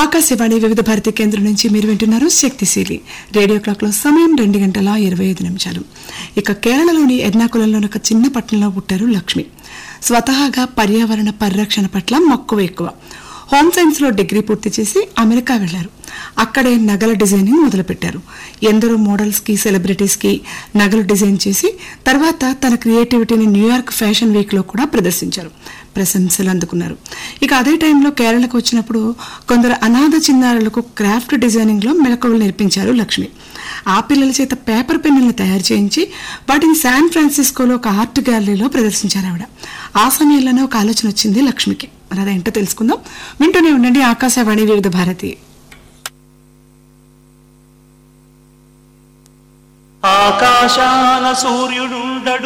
ఆకాశవాణి వివిధ భారతి కేంద్రం నుంచి మీరు వింటున్నారు శక్తిశీలి రేడియో క్లాక్ లో సమయం రెండు గంటల ఇరవై ఐదు నిమిషాలు ఇక కేరళలోని ఎర్నాకులంలోని ఒక చిన్న పట్టణంలో పుట్టారు లక్ష్మి స్వతహాగా పర్యావరణ పరిరక్షణ పట్ల మక్కువ ఎక్కువ హోమ్ సైన్స్ లో డిగ్రీ పూర్తి చేసి అమెరికా వెళ్లారు అక్కడే నగల డిజైనింగ్ మొదలుపెట్టారు ఎందరో మోడల్స్ కి సెలబ్రిటీస్ కి నగలు డిజైన్ చేసి తర్వాత తన క్రియేటివిటీని న్యూయార్క్ ఫ్యాషన్ వీక్ లో కూడా ప్రదర్శించారు ప్రశంసలు అందుకున్నారు ఇక అదే టైంలో కేరళకు వచ్చినప్పుడు కొందరు అనాథ చిన్నారులకు క్రాఫ్ట్ డిజైనింగ్ లో మెలకువలు నేర్పించారు లక్ష్మి ఆ పిల్లల చేత పేపర్ పెన్నులను తయారు చేయించి వాటిని శాన్ ఫ్రాన్సిస్కోలో ఒక ఆర్ట్ గ్యాలరీలో ప్రదర్శించారు ఆవిడ ఆ సమయంలోనే ఒక ఆలోచన వచ్చింది లక్ష్మికి మరి అదేంటో తెలుసుకుందాం వింటూనే ఉండండి ఆకాశవాణి వివిధ భారతి ఆకాశాన సూర్యుడుండడు